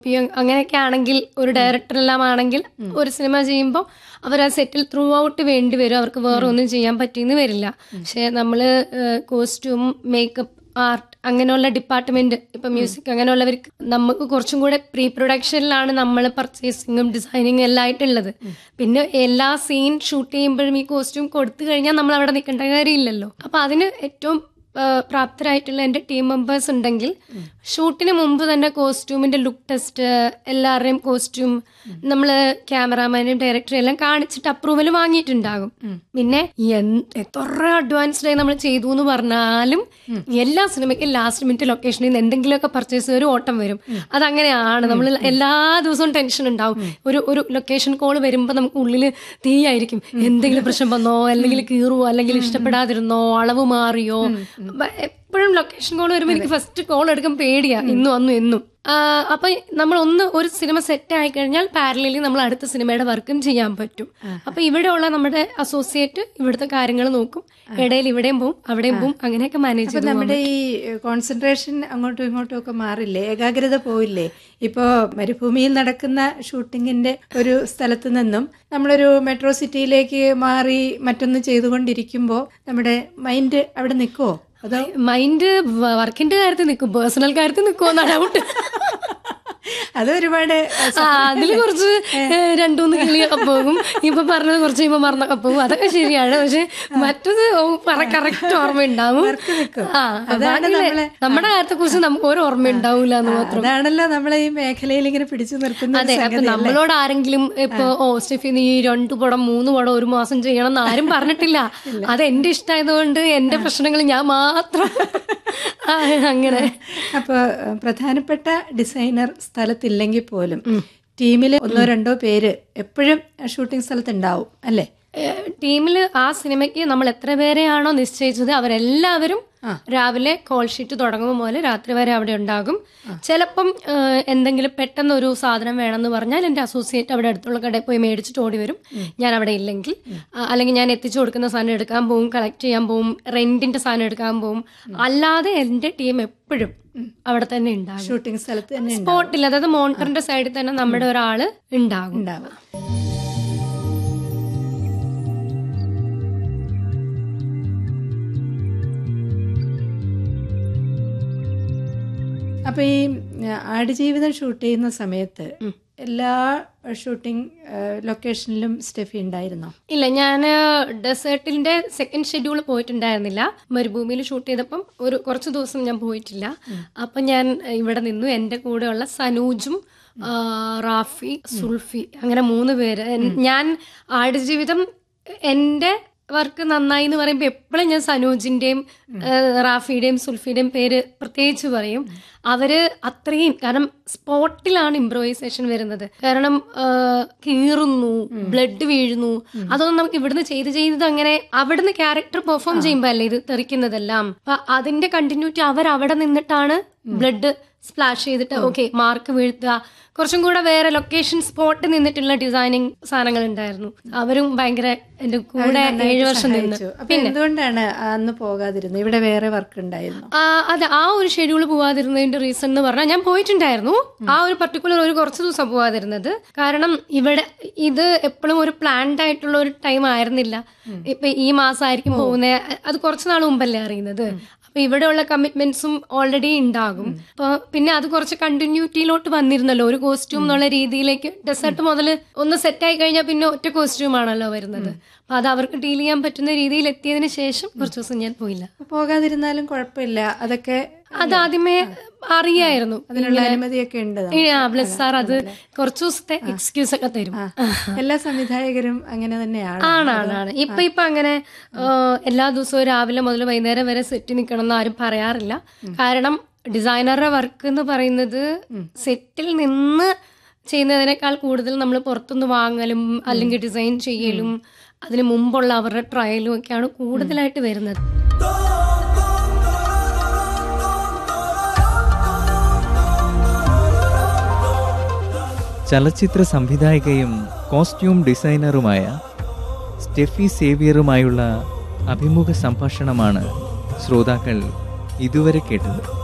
P M അങ്ങനെയൊക്കെ ആണെങ്കിൽ ഒരു ഡയറക്ടർ എല്ലാം ആണെങ്കിൽ ഒരു സിനിമ ചെയ്യുമ്പോൾ അവർ ആ സെറ്റിൽ ത്രൂ ഔട്ട് വേണ്ടി വരും അവർക്ക് വേറെ ഒന്നും ചെയ്യാൻ പറ്റിയെന്ന് വരില്ല പക്ഷെ നമ്മള് കോസ്റ്റ്യൂം മേക്കപ്പ് ആർട്ട് അങ്ങനെയുള്ള ഡിപ്പാർട്ട്മെന്റ് ഇപ്പൊ മ്യൂസിക് അങ്ങനെയുള്ളവർക്ക് നമുക്ക് കുറച്ചും കൂടെ പ്രീ പ്രൊഡക്ഷനിലാണ് നമ്മൾ പർച്ചേസിങ്ങും ഡിസൈനിങ്ങും എല്ലാം ആയിട്ടുള്ളത് പിന്നെ എല്ലാ സീൻ ഷൂട്ട് ചെയ്യുമ്പോഴും ഈ കോസ്റ്റ്യൂം കൊടുത്തു കഴിഞ്ഞാൽ നമ്മൾ അവിടെ നിൽക്കേണ്ട കാര്യമില്ലല്ലോ അപ്പൊ അതിന് ഏറ്റവും ആ, പ്രാപ്തരായിട്ടുള്ള എൻ്റെ ടീം മെമ്പേഴ്സ് ഉണ്ടെങ്കിൽ ഷൂട്ടിന് മുമ്പ് തന്നെ കോസ്റ്റ്യൂമിന്റെ ലുക്ക് ടെസ്റ്റ് എല്ലാവരുടെയും കോസ്റ്റ്യൂം നമ്മൾ ക്യാമറാമാനും ഡയറക്ടറും എല്ലാം കാണിച്ചിട്ട് അപ്രൂവൽ വാങ്ങിയിട്ടുണ്ടാകും പിന്നെ എന്ത് എത്ര അഡ്വാൻസ്ഡ് ആയി നമ്മൾ ചെയ്തു എന്ന് പറഞ്ഞാലും എല്ലാ സിനിമയ്ക്കും ലാസ്റ്റ് മിനിറ്റ് ലൊക്കേഷനിൽ നിന്ന് എന്തെങ്കിലുമൊക്കെ പർച്ചേസ് ഒരു ഓട്ടം വരും അതങ്ങനെയാണ് നമ്മൾ എല്ലാ ദിവസവും ടെൻഷൻ ഉണ്ടാവും ഒരു ഒരു ലൊക്കേഷൻ കോൾ വരുമ്പോൾ നമുക്ക് ഉള്ളിൽ തീയായിരിക്കും എന്തെങ്കിലും പ്രശ്നം വന്നോ അല്ലെങ്കിൽ കീറുവോ അല്ലെങ്കിൽ ഇഷ്ടപ്പെടാതിരുന്നോ അളവ് മാറിയോ ബ- എപ്പോഴും ലൊക്കേഷൻ കോൾ വരുമ്പോൾ എനിക്ക് ഫസ്റ്റ് കോൾ എടുക്കാൻ പേടിയാ ഇന്നും അന്നും എന്നും ആ, അപ്പൊ നമ്മൾ ഒന്ന് ഒരു സിനിമ സെറ്റ് ആയി കഴിഞ്ഞാൽ പാരലലി നമ്മൾ അടുത്ത സിനിമയുടെ വർക്കും ചെയ്യാൻ പറ്റും അപ്പൊ ഇവിടെയുള്ള നമ്മുടെ അസോസിയേറ്റ് ഇവിടുത്തെ കാര്യങ്ങൾ നോക്കും ഇടയിൽ ഇവിടെയും പോവും അവിടെയും പോവും അങ്ങനെയൊക്കെ മാനേജ് അപ്പൊ നമ്മുടെ ഈ കോൺസെൻട്രേഷൻ അങ്ങോട്ടും ഇങ്ങോട്ടും ഒക്കെ മാറില്ലേ ഏകാഗ്രത പോയില്ലേ ഇപ്പോ മരുഭൂമിയിൽ നടക്കുന്ന ഷൂട്ടിങ്ങിന്റെ ഒരു സ്ഥലത്ത് നിന്നും നമ്മളൊരു മെട്രോ സിറ്റിയിലേക്ക് മാറി മറ്റൊന്ന് ചെയ്തുകൊണ്ടിരിക്കുമ്പോൾ നമ്മുടെ മൈൻഡ് അവിടെ നിൽക്കുവോ അതോ മൈൻഡ് വർക്കിന്റെ കാര്യത്തിൽ നിൽക്കും പേഴ്സണൽ കാര്യത്തിൽ നിൽക്കുമോ ഡൗട്ട് അത് ഒരുപാട് ആ അതില് കുറച്ച് രണ്ടുമൂന്ന് കിളിയൊക്കെ പോകും ഇപ്പൊ പറഞ്ഞത് കുറച്ച് കഴിയുമ്പോ മറന്നൊക്കെ പോകും അതൊക്കെ ശരിയാണ് പക്ഷെ മറ്റത് കറക്റ്റ് ഓർമ്മ ഉണ്ടാവും നിൽക്കും. ആ ബാക്കിയുള്ള നമ്മുടെ കാര്യത്തെ കുറിച്ച് നമുക്ക് ഒരു ഓർമ്മ ഉണ്ടാവൂല എന്ന് മാത്രം അതാണല്ലോ നമ്മളെ ഈ മേഖലയിൽ ഇങ്ങനെ പിടിച്ചു നിർത്തുന്ന ഒരു അതെ അപ്പൊ സംഗതി. നമ്മളോട് ആരെങ്കിലും ഇപ്പൊ ഓ സ്റ്റെഫി നീ രണ്ടു പടം മൂന്ന് പടം ഒരു മാസം ചെയ്യണം എന്ന് ആരും പറഞ്ഞിട്ടില്ല അത് എന്റെ ഇഷ്ടമായതുകൊണ്ട് എന്റെ പ്രശ്നങ്ങൾ ഞാൻ മാത്രം ആ, അങ്ങനെ അപ്പൊ ഏഹ്, പ്രധാനപ്പെട്ട ഡിസൈനർ സ്ഥലത്തില്ലെങ്കിൽ പോലും ടീമിൽ ഒന്നോ രണ്ടോ പേര് എപ്പോഴും ഷൂട്ടിംഗ് സ്ഥലത്ത് ഉണ്ടാവും അല്ലേ ടീമിൽ ആ സിനിമയ്ക്ക് നമ്മൾ എത്ര പേരെയാണോ നിശ്ചയിച്ചത് അവരെല്ലാവരും രാവിലെ കോൾ ഷീറ്റ് തുടങ്ങുമ്പോൾ മുതൽ രാത്രി വരെ അവിടെ ഉണ്ടാകും ചിലപ്പം ഏഹ്, എന്തെങ്കിലും പെട്ടെന്ന് ഒരു സാധനം വേണമെന്ന് പറഞ്ഞാൽ എൻ്റെ അസോസിയേറ്റ് അവിടെ അടുത്തുള്ള കടയിൽ പോയി മേടിച്ചിട്ട് ഓടി വരും ഞാൻ അവിടെ ഇല്ലെങ്കിൽ ആ, അല്ലെങ്കിൽ ഞാൻ എത്തിച്ചു കൊടുക്കുന്ന സാധനം എടുക്കാൻ പോവും കളക്ട് ചെയ്യാൻ പോവും റെന്റിന്റെ സാധനം എടുക്കാൻ പോവും അല്ലാതെ എൻ്റെ ടീം എപ്പോഴും അവിടെ തന്നെ ഉണ്ടാകും ഷൂട്ടിംഗ് സ്ഥലത്ത് തന്നെ ഉണ്ടാവും. സ്പോട്ടിൽ അതായത് മോണിറ്ററിന്റെ സൈഡിൽ തന്നെ നമ്മുടെ ഒരാള് ഉണ്ടാകും ഉണ്ടാവും അപ്പൊ ഈ ആ, ആടുജീവിതം ഷൂട്ട് ചെയ്യുന്ന സമയത്ത് എല്ലാ ഷൂട്ടിംഗ് ലൊക്കേഷനിലും സ്റ്റെഫി ഉണ്ടായിരുന്നോ ഇല്ല ഞാൻ ഡെസേർട്ടിന്റെ സെക്കൻഡ് ഷെഡ്യൂൾ പോയിട്ടുണ്ടായിരുന്നില്ല മരുഭൂമിയിൽ ഷൂട്ട് ചെയ്തപ്പം ഒരു കുറച്ച് ദിവസം ഞാൻ പോയിട്ടില്ല അപ്പൊ ഞാൻ ഇവിടെ നിന്നു എൻ്റെ കൂടെയുള്ള സനൂജും ആ, റാഫി സുൽഫി അങ്ങനെ മൂന്ന് പേര് എൻ- ഞാൻ ആടുജീവിതം എൻ്റെ വർക്ക് നന്നായി എന്ന് പറയുമ്പോൾ എപ്പോഴും ഞാൻ സനൂജിന്റെയും ആ, റാഫിയുടെയും സുൽഫിയുടെയും പേര് പ്രത്യേകിച്ച് പറയും അവര് അത്രയും കാരണം സ്പോട്ടിലാണ് ഇംപ്രവൈസേഷൻ വരുന്നത് കാരണം ആ, കീറുന്നു ബ്ലഡ് വീഴുന്നു അതൊന്നും നമുക്ക് ഇവിടുന്ന് ചെയ്ത് ചെയ്ത് അങ്ങനെ അവിടുന്ന് ക്യാരക്ടർ പെർഫോം ചെയ്യുമ്പോൾ അല്ലേ ഇത് തെറിക്കുന്നതെല്ലാം അപ്പൊ അതിന്റെ കണ്ടിന്യൂറ്റി അവർ അവിടെ നിന്നിട്ടാണ് ബ്ലഡ് സ്പ്ലാഷ് ചെയ്തിട്ട് ഓക്കെ മാർക്ക് വീഴ്ത്തുക കുറച്ചും കൂടെ വേറെ ലൊക്കേഷൻ സ്പോട്ടിൽ നിന്നിട്ടുള്ള ഡിസൈനിങ് സാധനങ്ങൾ ഉണ്ടായിരുന്നു അവരും ഭയങ്കര എന്റെ കൂടെ ഏഴു വർഷം നിന്ന് സഹായിച്ചു. അപ്പൊ എന്തുകൊണ്ടാണ് അന്ന് പോകാതിരുന്നത് ഇവിടെ വേറെ വർക്ക് ഉണ്ടായിരുന്നു ആ, അതെ ആ ഒരു ഷെഡ്യൂൾ പോവാതിരുന്നതിന്റെ റീസൺ എന്ന് പറഞ്ഞാൽ ഞാൻ പോയിട്ടുണ്ടായിരുന്നു ആ ഒരു പർട്ടിക്കുലർ ഒരു കുറച്ച് ദിവസം പോവാതിരുന്നത് കാരണം ഇവിടെ ഇത് എപ്പോഴും ഒരു പ്ലാൻഡ് ആയിട്ടുള്ള ഒരു ടൈം ആയിരുന്നില്ല ഇപ്പൊ ഈ മാസമായിരിക്കും പോകുന്നത് അത് കുറച്ച് നാൾ മുമ്പല്ലേ അറിയുന്നത് അപ്പൊ ഇവിടെയുള്ള കമ്മിറ്റ്മെന്റ്സും ഓൾറെഡി ഉണ്ടാകും അപ്പൊ പിന്നെ അത് കുറച്ച് കണ്ടിന്യൂറ്റിയിലോട്ട് വന്നിരുന്നല്ലോ ഒരു കോസ്റ്റ്യൂം എന്നുള്ള രീതിയിലേക്ക് ഡെസേർട്ട് മുതൽ ഒന്ന് സെറ്റ് ആയി കഴിഞ്ഞാൽ പിന്നെ ഒറ്റ കോസ്റ്റ്യൂം ആണല്ലോ വരുന്നത് അപ്പൊ അത് അവർക്ക് ഡീൽ ചെയ്യാൻ പറ്റുന്ന രീതിയിൽ എത്തിയതിനു ശേഷം കുറച്ച് ദിവസം ഞാൻ പോയില്ല പോകാതിരുന്നാലും കുഴപ്പമില്ല അതൊക്കെ അത് ആദ്യമേ അറിയായിരുന്നു അതിനുള്ള അനുമതിയൊക്കെ ഉണ്ട് നമുക്ക്. ഈ ബ്ലസ് സാർ അത് കുറച്ചു ദിവസത്തെ എക്സ്ക്യൂസ് ഒക്കെ തരും എല്ലാ സംവിധായകരും അങ്ങനെ തന്നെയാണ് ആണാണ് ഇപ്പൊ ഇപ്പൊ അങ്ങനെ ആ, എല്ലാ ദിവസവും രാവിലെ മുതൽ വൈകുന്നേരം വരെ സെറ്റ് നിൽക്കണം എന്ന് ആരും പറയാറില്ല കാരണം ഡിസൈനറുടെ വർക്ക് എന്ന് പറയുന്നത് സെറ്റിൽ നിന്ന് ചെയ്യുന്നതിനേക്കാൾ കൂടുതൽ നമ്മൾ പുറത്തുനിന്ന് വാങ്ങലും അല്ലെങ്കിൽ ഡിസൈൻ ചെയ്യലും അതിന് മുമ്പുള്ള അവരുടെ ട്രയലും ഒക്കെയാണ് കൂടുതലായിട്ട് വരുന്നത് ചലച്ചിത്ര സംവിധായകയും കോസ്റ്റ്യൂം ഡിസൈനറുമായ സ്റ്റെഫി സേവിയറുമായുള്ള അഭിമുഖ സംഭാഷണമാണ് ശ്രോതാക്കൾ ഇതുവരെ കേട്ടത്